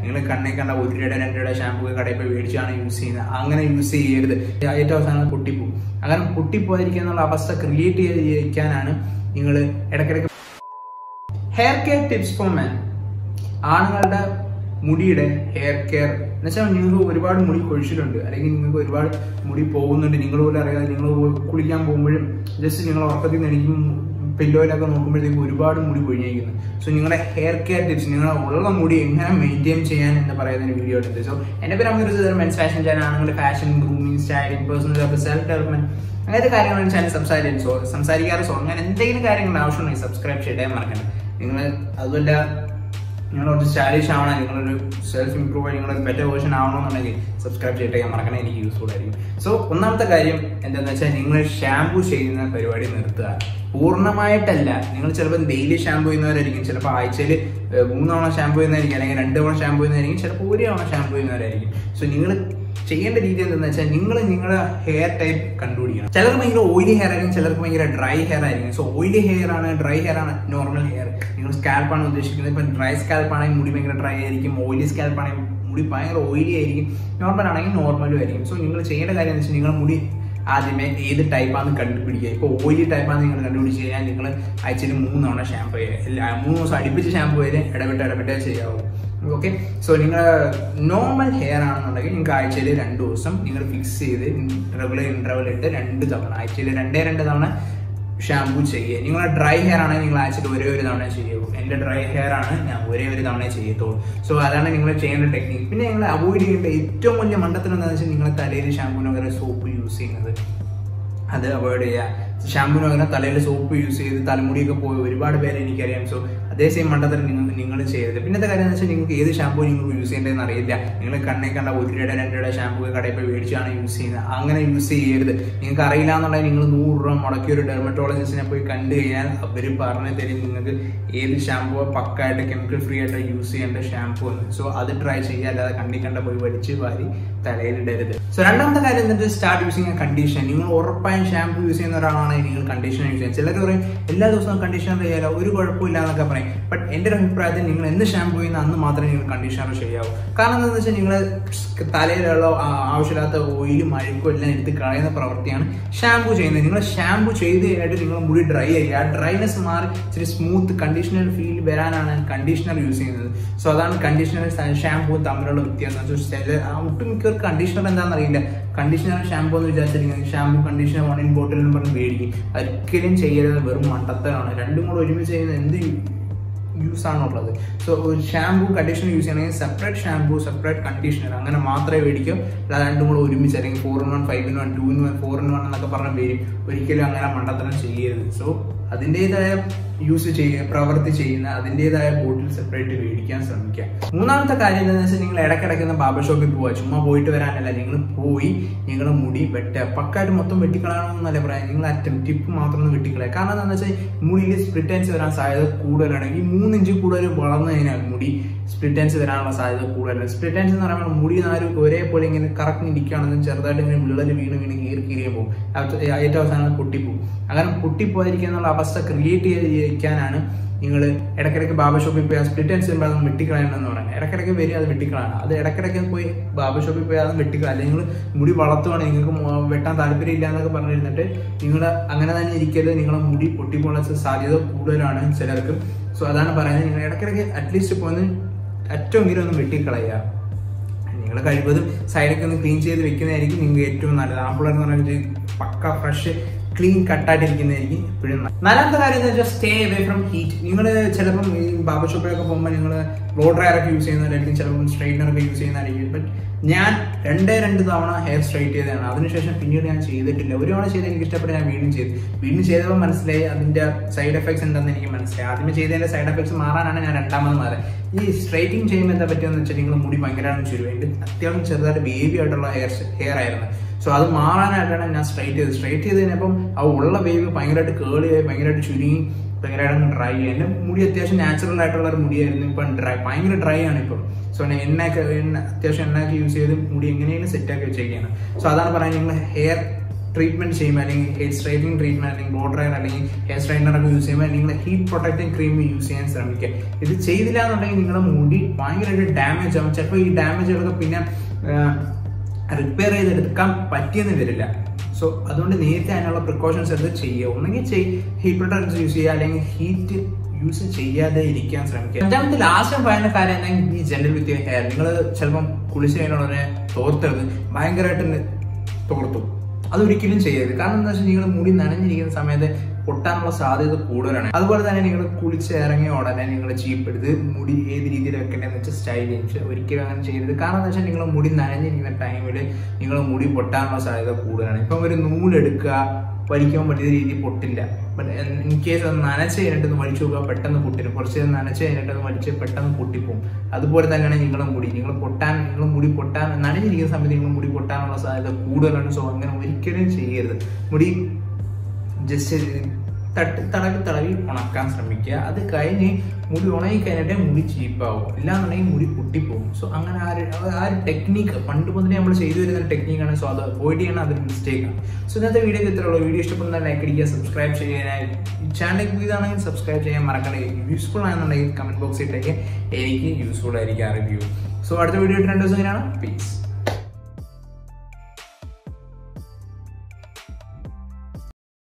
നിങ്ങൾ കണ്ണേ കണ്ട ഒരു രൂപയുടെ രണ്ട് രൂപയുടെ ഷാമ്പൂ കടയിൽ പോയി മേടിച്ചാണ് യൂസ് ചെയ്യുന്നത് അങ്ങനെ യൂസ് ചെയ്യരുത് ഏറ്റവും അവസാനം പൊട്ടിപ്പോവും അങ്ങനെ പൊട്ടിപ്പോയിരിക്കുക എന്നുള്ള അവസ്ഥ ക്രിയേറ്റ് ചെയ്തിരിക്കാനാണ് നിങ്ങൾ ഇടയ്ക്കിടയ്ക്ക് hair care tips for man ആണുങ്ങളുടെ മുടിയുടെ ഹെയർ കെയർ എന്നുവെച്ചാൽ നിങ്ങൾക്ക് ഒരുപാട് മുടി കൊഴിച്ചിലുണ്ട് അല്ലെങ്കിൽ നിങ്ങൾക്ക് ഒരുപാട് മുടി പോകുന്നുണ്ട് നിങ്ങൾ പോലും അറിയാതെ നിങ്ങൾ കുളിക്കാൻ പോകുമ്പോഴും ജസ്റ്റ് നിങ്ങൾ ഉറക്കത്തിൽ നിന്ന് എണീക്കും പില്ലോയിലൊക്കെ നോക്കുമ്പോഴത്തേക്ക് ഒരുപാട് മുടി കൊഴിഞ്ഞിരിക്കുന്നു സോ നിങ്ങളുടെ ഹെയർ കെയർ ടിപ്സ് നിങ്ങളുടെ ഉള്ള മുടി എങ്ങനെ മെയിൻറ്റെയിൻ ചെയ്യാൻ എന്ന് പറയുന്ന വീഡിയോ ഉണ്ട് സോ എൻ്റെ പേര് അമീർ മെൻസ് ഫാഷൻ ചാനൽ ആണുങ്ങളുടെ fashion grooming styling personal self development അങ്ങനത്തെ കാര്യങ്ങളാണ് ചാനൽ സംസാരിക്കാൻ സോ സംസാരിക്കാറ് സോ അങ്ങനെ എന്തെങ്കിലും കാര്യങ്ങൾ ആവശ്യമുണ്ടെങ്കിൽ സബ്സ്ക്രൈബ് ചെയ്തേ മറക്കണം നിങ്ങൾ അതുമല്ല നിങ്ങൾ കുറച്ച് സ്റ്റാലിഷ് ആവണം നിങ്ങളൊരു സെൽഫ് ഇംപ്രൂവ് ആയി നിങ്ങളൊരു ബെറ്റർ വേർഷൻ ആവണമെന്നുണ്ടെങ്കിൽ സബ്സ്ക്രൈബ് ചെയ്തിട്ട് ഞാൻ മറക്കണം എനിക്ക് യൂസ്ഫുൾ ആയിരിക്കും സോ ഒന്നാമത്തെ കാര്യം എന്താണെന്ന് വെച്ചാൽ നിങ്ങൾ ഷാമ്പു ചെയ്യുന്ന പരിപാടി നിർത്തുക പൂർണ്ണമായിട്ടല്ല നിങ്ങൾ ചിലപ്പോൾ ഡെയിലി ഷാമ്പു ചെയ്യുന്നവരായിരിക്കും ചിലപ്പോൾ ആഴ്ചയിൽ മൂന്ന് തവണ ഷാമ്പു ചെയ്യുന്നതായിരിക്കും അല്ലെങ്കിൽ രണ്ട് തവണ ഷാമ്പു ചെയ്യുന്നതായിരിക്കും ചിലപ്പോൾ ഒരു തവണ ഷാമ്പു ചെയ്യുന്നവരായിരിക്കും സോ നിങ്ങൾ ചെയ്യേണ്ട രീതി എന്താണെന്ന് വെച്ചാൽ നിങ്ങൾ നിങ്ങളുടെ ഹെയർ ടൈപ്പ് കണ്ടുപിടിക്കണം ചിലർക്ക് ഭയങ്കര ഓയിലി ഹെയർ ആയിരിക്കും ചിലർക്ക് ഭയങ്കര ഡ്രൈ ഹെയർ ആയിരിക്കും സോ ഓയിലി ഹെയർ ആണ് ഡ്രൈ ഹെയർ ആണ് നോർമൽ ഹെയർ നിങ്ങൾ സ്കാൽപ്പാണ് ഉദ്ദേശിക്കുന്നത് ഇപ്പം ഡ്രൈ സ്കാൽപ്പ് ആണെങ്കിൽ മുടി ഭയങ്കര ഡ്രൈ ആയിരിക്കും ഓയിലി സ്കാൽപ്പ് ആണെങ്കിൽ മുടി ഭയങ്കര ഓയിലി ആയിരിക്കും നോർമൽ ആണെങ്കിൽ നോർമലും ആയിരിക്കും സോ നിങ്ങൾ ചെയ്യേണ്ട കാര്യം എന്ന് വെച്ചാൽ നിങ്ങളുടെ മുടി ആദ്യമേ ഏത് ടൈപ്പാണെന്ന് കണ്ടുപിടിക്കുക ഇപ്പോൾ ഓയിലി ടൈപ്പാണെന്ന് നിങ്ങൾ കണ്ടുപിടിച്ച് കഴിഞ്ഞാൽ നിങ്ങൾ ആഴ്ചയിൽ മൂന്ന് തവണ ഷാമ്പു ചെയ്യുക മൂന്ന് ദിവസം അടുപ്പിച്ച് ഷാമ്പു ചെയ്ത് ഇടവിട്ട് ഇടവിട്ടേ ചെയ്യാവൂ ഓക്കെ സോ നിങ്ങൾ നോർമൽ ഹെയർ ആണെന്നുണ്ടെങ്കിൽ നിങ്ങൾക്ക് ആഴ്ചയിൽ രണ്ട് ദിവസം നിങ്ങൾ ഫിക്സ് ചെയ്ത് റെഗുലർ ഇൻ്റർവൽ ഇട്ട് രണ്ട് തവണ ആഴ്ചയിൽ രണ്ടേ രണ്ട് തവണ ഷാമ്പു ചെയ്യുക നിങ്ങളുടെ ഡ്രൈ ഹെയർ ആണെങ്കിൽ നിങ്ങൾ ആഴ്ചയിൽ ഒരേ ഒരു തവണ ചെയ്യുള്ളൂ എൻ്റെ ഡ്രൈ ഹെയർ ആണ് ഞാൻ ഒരേ ഒരു തവണ ചെയ്യത്തുള്ളൂ സോ അതാണ് നിങ്ങൾ ചെയ്യേണ്ട ടെക്നിക്ക് പിന്നെ നിങ്ങൾ അവോയ്ഡ് ചെയ്യേണ്ട ഏറ്റവും വലിയ മണ്ടത്തിന് എന്താണെന്ന് വെച്ചാൽ നിങ്ങൾ തലയിൽ ഷാമ്പൂന് പകരം സോപ്പ് യൂസ് ചെയ്യുന്നത് അത് അവോയ്ഡ് ചെയ്യുക ഷാമ്പൂന് പകരം തലയിൽ സോപ്പ് യൂസ് ചെയ്ത് തലമുടിയൊക്കെ പോയി ഒരുപാട് പേരെ എനിക്കറിയാം സോ അതേ സെയിം മണ്ടത്തരം നിങ്ങൾ നിങ്ങൾ ചെയ്യരുത് പിന്നത്തെ കാര്യം എന്ന് വെച്ചാൽ നിങ്ങൾക്ക് ഏത് ഷാമ്പൂ നിങ്ങൾക്ക് യൂസ് ചെയ്യേണ്ടതെന്ന് അറിയില്ല നിങ്ങൾ കണ്ണേ കണ്ട ഒരു രൂപയുടെ രണ്ട് രൂപയുടെ ഷാമ്പൂ കടയിൽ പോയി മേടിച്ചാണ് യൂസ് ചെയ്യുന്നത് അങ്ങനെ യൂസ് ചെയ്യരുത് നിങ്ങൾക്ക് അറിയില്ല എന്നുണ്ടെങ്കിൽ നിങ്ങൾ നൂറ് രൂപ മുടക്കി ഒരു ഡെർമറ്റോളജിസ്റ്റിനെ പോയി കണ്ടു കഴിഞ്ഞാൽ അവർ പറഞ്ഞു തരും നിങ്ങൾക്ക് ഏത് ഷാമ്പൂ പക്കായിട്ട് കെമിക്കൽ ഫ്രീ ആയിട്ട് യൂസ് ചെയ്യേണ്ട ഷാമ്പൂ എന്ന് സോ അത് ട്രൈ ചെയ്യുക അല്ലാതെ കണ്ണി കണ്ട പോയി വലിച്ച് വാരി തലയിലിടരുത് സോ രണ്ടാമത്തെ കാര്യം എന്നിട്ട് സ്റ്റാർട്ട് യൂസിങ് കണ്ടീഷൻ നിങ്ങൾ ഉറപ്പായും ഷാമ്പൂ യൂസ് ചെയ്യുന്ന ഒരാളാണെങ്കിൽ നിങ്ങൾ കണ്ടീഷണർ യൂസ് ചെയ്യാം ചിലർ പറയും എല്ലാ ദിവസവും കണ്ടീഷണർ ചെയ്യാലോ ഒരു കുഴപ്പമില്ല എന്നൊക്കെ പറയും ബട്ട് എൻ്റെ ഒരു അഭിപ്രായത്തിൽ നിങ്ങൾ എന്ത് ഷാമ്പൂ ചെയ്യുന്ന അന്ന് മാത്രമേ നിങ്ങൾ കണ്ടീഷണർ ചെയ്യാവൂ കാരണം എന്താണെന്ന് വെച്ചാൽ നിങ്ങൾ തലയിലുള്ള ആവശ്യമില്ലാത്ത ഓയിലും അഴുക്കും എല്ലാം എടുത്ത് കളയുന്ന പ്രവൃത്തിയാണ് ഷാമ്പൂ ചെയ്യുന്നത് നിങ്ങൾ ഷാമ്പൂ ചെയ്ത് കഴിഞ്ഞിട്ട് നിങ്ങൾ മുടി ഡ്രൈ ആയിരിക്കും ആ ഡ്രൈനെസ് മാറി ഇച്ചിരി സ്മൂത്ത് കണ്ടീഷണർ ഫീൽ വരാനാണ് കണ്ടീഷണർ യൂസ് ചെയ്യുന്നത് സോ അതാണ് കണ്ടീഷണർ ഷാമ്പൂ തമ്മിലുള്ള വ്യത്യാസം ചില ഒട്ടുമിക്കവർക്ക് കണ്ടീഷണർ എന്താണെന്ന് അറിയില്ല കണ്ടീഷണർ ഷാമ്പൂ എന്ന് വിചാരിച്ചിരിക്കുന്നത് shampoo conditioner one in bottle എന്ന് പറഞ്ഞ് മേടിക്കും ഒരിക്കലും ചെയ്യരുത് വെറും മണ്ടത്തരമാണ് രണ്ടും കൂടെ ഒരുമിച്ച് ചെയ്യുന്ന എന്ത് യൂസ് ആണുള്ളത് സോ ഒരു ഷാമ്പൂ കണ്ടീഷണർ യൂസ് ചെയ്യണമെങ്കിൽ സെപ്പറേറ്റ് ഷാമ്പൂ സെപ്പറേറ്റ് കണ്ടീഷണർ അങ്ങനെ മാത്രമേ മേടിക്കൂ അല്ലാതെ രണ്ടും കൂടെ ഒരുമിച്ച് അല്ലെങ്കിൽ four in one five in one two in one four in one എന്നൊക്കെ പറഞ്ഞ പേരും ഒരിക്കലും അങ്ങനെ മണ്ടത്തരം ചെയ്യരുത് സോ അതിൻ്റെതായ യൂസ് ചെയ്യുക പ്രവൃത്തി ചെയ്യുന്ന അതിൻ്റെതായ ബോട്ടിൽ സെപ്പറേറ്റ് മേടിക്കാൻ ശ്രമിക്കുക മൂന്നാമത്തെ കാര്യം എന്താണെന്ന് വെച്ചാൽ നിങ്ങൾ ഇടയ്ക്കിടയ്ക്ക് ബാബർ ഷോപ്പിൽ പോവുക ചുമ്മാ പോയിട്ട് വരാനല്ല നിങ്ങൾ പോയി നിങ്ങളുടെ മുടി വെട്ടുക പക്കായിട്ട് മൊത്തം വെട്ടിക്കളയണമെന്നല്ല പറയാം നിങ്ങൾ അറ്റം ടിപ്പ് മാത്രം ഒന്ന് വെട്ടിക്കളയുക കാരണം എന്താണെന്ന് വെച്ചാൽ മുടിയിൽ സ്പ്ലിറ്റൻസ് വരാൻ സാധ്യത കൂടുതലാണെങ്കിൽ മൂന്നിഞ്ച് കൂടുതൽ വളർന്നു കഴിഞ്ഞാൽ മുടി സ്പ്ലിറ്റൻസ് വരാനുള്ള സാധ്യത കൂടുതലാണ് സ്പ്ലിറ്റൻസ് എന്ന് പറയുമ്പോൾ മുടി നാല് ഒരേപോലെ ഇങ്ങനെ കറക്റ്റ് ഇരിക്കുകയാണെന്നും ചെറുതായിട്ട് ഇങ്ങനെ വിള്ളൽ വീണ് വീണ് കീറി കീറിയ പോകും ഏറ്റവും അവസാനം പൊട്ടിപ്പോകും അങ്ങനെ പൊട്ടിപ്പോയിരിക്കുക എന്നുള്ള അവസ്ഥ ക്രിയേറ്റ് ചെയ്തിരിക്കാനാണ് നിങ്ങൾ ഇടയ്ക്കിടയ്ക്ക് ബാബർ ഷോപ്പിൽ പോയി ആ സ്പ്ലിറ്റൻസ് വരുമ്പോൾ അത് വെട്ടിക്കളയണമെന്ന് പറയുന്നത് ഇടയ്ക്കിടയ്ക്ക് വരും അത് വെട്ടിക്കളയണം അത് ഇടയ്ക്കിടയ്ക്ക് പോയി ബാബർ ഷോപ്പിൽ പോയി അത് വെട്ടിക്കള അല്ലെങ്കിൽ നിങ്ങൾ മുടി വളർത്തുവാണ് നിങ്ങൾക്ക് വെട്ടാൻ താല്പര്യം ഇല്ല എന്നൊക്കെ പറഞ്ഞിരുന്നിട്ട് നിങ്ങൾ അങ്ങനെ തന്നെ ഇരിക്കരുത് നിങ്ങളെ മുടി പൊട്ടിപ്പോളാൻ സാധ്യത കൂടുതലാണ് ചിലർക്ക് സോ അതാണ് പറയുന്നത് നിങ്ങൾ ഇടയ്ക്കിടയ്ക്ക് അറ്റ്ലീസ്റ്റ് പോന്ന് ഏറ്റവും എങ്കിലും ഒന്ന് വെട്ടിക്കളയുക നിങ്ങൾ കഴിവതും സൈഡൊക്കെ ഒന്ന് ക്ലീൻ ചെയ്ത് വെക്കുന്നതായിരിക്കും നിങ്ങൾക്ക് ഏറ്റവും നല്ലത് ആമ്പിളർ എന്ന് പറഞ്ഞാൽ പക്ക ഫ്രഷ് ക്ലീൻ കട്ടായിട്ടിരിക്കുന്നതായിരിക്കും എപ്പോഴും നാലാമത്തെ കാര്യം എന്ന് വെച്ചാൽ സ്റ്റേ അവേ ഫ്രം ഹീറ്റ് നിങ്ങൾ ചിലപ്പം ഈ ബാബർ ഷോപ്പിലൊക്കെ പോകുമ്പോൾ നിങ്ങൾ ബ്ലോ ഡ്രയർ ഒക്കെ യൂസ് ചെയ്യുന്നവരായിരിക്കും ചിലപ്പം സ്ട്രൈറ്റ്നർ ഒക്കെ യൂസ് ചെയ്യുന്നതായിരിക്കും ബട്ട് ഞാൻ രണ്ടേ രണ്ട് തവണ ഹെയർ സ്ട്രൈറ്റ് ചെയ്തതാണ് അതിനുശേഷം പിന്നീട് ഞാൻ ചെയ്തിട്ടില്ല ഒരു തവണ ചെയ്ത് എനിക്ക് ഇഷ്ടപ്പെട്ട് ഞാൻ വീണ്ടും ചെയ്തു വീണ്ടും ചെയ്തപ്പോൾ മനസ്സിലായി അതിന്റെ സൈഡ് എഫക്ട്സ് ഉണ്ടെന്ന് എനിക്ക് മനസ്സിലായി ആദ്യമേ ചെയ്തതിന്റെ സൈഡ് എഫക്ട്സ് മാറാനാണ് ഞാൻ രണ്ടാമത് മാറി ഈ സ്ട്രൈറ്റിംഗ് ചെയ്യുമ്പോൾ എന്താ പറ്റുമെന്ന് വെച്ചാൽ നിങ്ങൾ മുടി ഭയങ്കരമായിട്ട് ചുരുവ എൻ്റെ അത്യാവശ്യം ചെറുതായിട്ട് ബേബി ആയിട്ടുള്ള ഹെയർ ഹെയർ ആയിരുന്നു സോ അത് മാറാനായിട്ടാണ് ഞാൻ സ്ട്രൈറ്റ് ചെയ്തത് സ്ട്രൈറ്റ് ചെയ്ത് കഴിഞ്ഞപ്പം ആ ഉള്ള വേവ് ഭയങ്കരമായിട്ട് കേളിയായി ഭയങ്കരമായിട്ട് ചുരുങ്ങി ഭയങ്കരമായിട്ട് ഡ്രൈ ആയി എൻ്റെ മുടി അത്യാവശ്യം നാച്ചുറൽ ആയിട്ടുള്ള ഒരു മുടിയായിരുന്നു ഇപ്പം ഡ്രൈ ഭയങ്കര ഡ്രൈ ആണ് ഇപ്പം സോ ഞാൻ എണ്ണയൊക്കെ എണ്ണ അത്യാവശ്യം എണ്ണയൊക്കെ യൂസ് ചെയ്ത് മുടി എങ്ങനെയാണ് സെറ്റാക്കി വെച്ചേക്കാണ് സോ അതാണ് പറയുന്നത് നിങ്ങൾ ഹെയർ ട്രീറ്റ്മെന്റ് ചെയ്യുമ്പോൾ അല്ലെങ്കിൽ ഹെയർ സ്ട്രൈറ്റിംഗ് ട്രീറ്റ്മെന്റ് അല്ലെങ്കിൽ ബ്ലോ ഡ്രയർ അല്ലെങ്കിൽ ഹെയർ സ്ട്രൈറ്റനർ ഒക്കെ യൂസ് ചെയ്യുമ്പോൾ നിങ്ങൾ ഹീറ്റ് പ്രൊട്ടക്റ്റിംഗ് ക്രീം യൂസ് ചെയ്യാൻ ശ്രമിക്കുക ഇത് ചെയ്തില്ല എന്നുണ്ടെങ്കിൽ നിങ്ങളുടെ മുടി ഭയങ്കരമായിട്ട് ഡാമേജ് ആവും ചിലപ്പോൾ ഈ ഡാമേജുകളൊക്കെ പിന്നെ റിപ്പയർ ചെയ്തെടുക്കാൻ പറ്റിയെന്ന് വരില്ല സോ അതുകൊണ്ട് നേരത്തെ അതിനുള്ള പ്രിക്കോഷൻസ് എടുത്ത് ചെയ്യുക ഒന്നെങ്കിൽ ഹീറ്റ് പ്രൊട്ടക്ടൻസ് യൂസ് ചെയ്യുക അല്ലെങ്കിൽ ഹീറ്റ് യൂസ് ചെയ്യാതെ ഇരിക്കാൻ ശ്രമിക്കുക അഞ്ചാമത്തെ ലാസ്റ്റ് പറയുന്ന കാര്യം എന്താണെങ്കിൽ ഈ ജനറൽ വിത്ത് ഹെയർ നിങ്ങൾ ചിലപ്പം കുളിച്ച് കഴിഞ്ഞ ഉടനെ തോർത്തത് ഭയങ്കരമായിട്ട് തോർത്തു അതൊരിക്കലും ചെയ്യരുത് കാരണം എന്താ വെച്ചാൽ നിങ്ങൾ മുടി നനഞ്ഞിരിക്കുന്ന സമയത്ത് പൊട്ടാനുള്ള സാധ്യത കൂടുതലാണ് അതുപോലെ തന്നെ നിങ്ങൾ കുളിച്ച് ഇറങ്ങിയ ഉടനെ നിങ്ങൾ ചീപ്പ് എടുത്ത് മുടി ഏത് രീതിയിൽ വെക്കേണ്ടതെന്ന് വെച്ചാൽ സ്റ്റൈൽ ചെയ്യിച്ച് ഒരിക്കലും അങ്ങനെ ചെയ്യരുത് കാരണം എന്താ വെച്ചാൽ നിങ്ങൾ മുടി നനഞ്ഞിരിക്കുന്ന ടൈമിൽ നിങ്ങൾ മുടി പൊട്ടാനുള്ള സാധ്യത കൂടുതലാണ് ഇപ്പം ഒരു നൂലെടുക്കുക വലിക്കാൻ പറ്റിയ രീതിയിൽ പൊട്ടില്ല ബട്ട് ഇൻ കേസ് അത് നനച്ച് കഴിഞ്ഞിട്ട് വലിച്ചു നോക്കുക പെട്ടെന്ന് പൊട്ടിരും കുറച്ച് നേരം നനച്ച് കഴിഞ്ഞിട്ട് അത് വലിച്ച് പെട്ടെന്ന് പൊട്ടിപ്പോവും അതുപോലെ തന്നെയാണ് നിങ്ങളുടെ മുടി നിങ്ങൾ പൊട്ടാൻ നിങ്ങൾ മുടി പൊട്ടാൻ നനഞ്ഞിരിക്കുന്ന സമയത്ത് നിങ്ങൾ മുടി പൊട്ടാനുള്ള സാധ്യത കൂടുതലാണ് സോ അങ്ങനെ ഒരിക്കലും ചെയ്യരുത് മുടി ജസ്റ്റ് തട്ടി തടവി തടവി ഉണക്കാൻ ശ്രമിക്കുക അത് കഴിഞ്ഞ് മുടി ഉണങ്ങി കഴിഞ്ഞിട്ടേ മുടി ചീപ്പാവും ഇല്ലാന്നുണ്ടെങ്കിൽ മുടി പൊട്ടിപ്പോകും സോ അങ്ങനെ ആ ഒരു ആ ഒരു ടെക്നീക്ക് പണ്ട് മുതലേ നമ്മൾ ചെയ്തു വരുന്ന ഒരു ടെക്നീക്കാണ് സോ അത് അവോയ്ഡ് ചെയ്യണം അതൊരു മിസ്റ്റേക്കാണ് സോ ഇന്നത്തെ വീഡിയോ ഇത്രയുള്ളൂ വീഡിയോ ഇഷ്ടപ്പെടുന്ന ലൈക്ക് അടിക്കുക സബ്സ്ക്രൈബ് ചെയ്യാനായി ചാനൽ പുതിയതാണെങ്കിൽ സബ്സ്ക്രൈബ് ചെയ്യാൻ മറക്കണേ യൂസ്ഫുൾ ആണെന്നുണ്ടെങ്കിൽ കമന്റ് ബോക്സിൽ ഇട്ടേക്ക് എനിക്ക് യൂസ്ഫുൾ ആയിരിക്കും ആ റിവ്യൂ സോ അടുത്ത വീഡിയോ ഇട്ട് രണ്ട് ദിവസം കഴിഞ്ഞാണ് പീസ്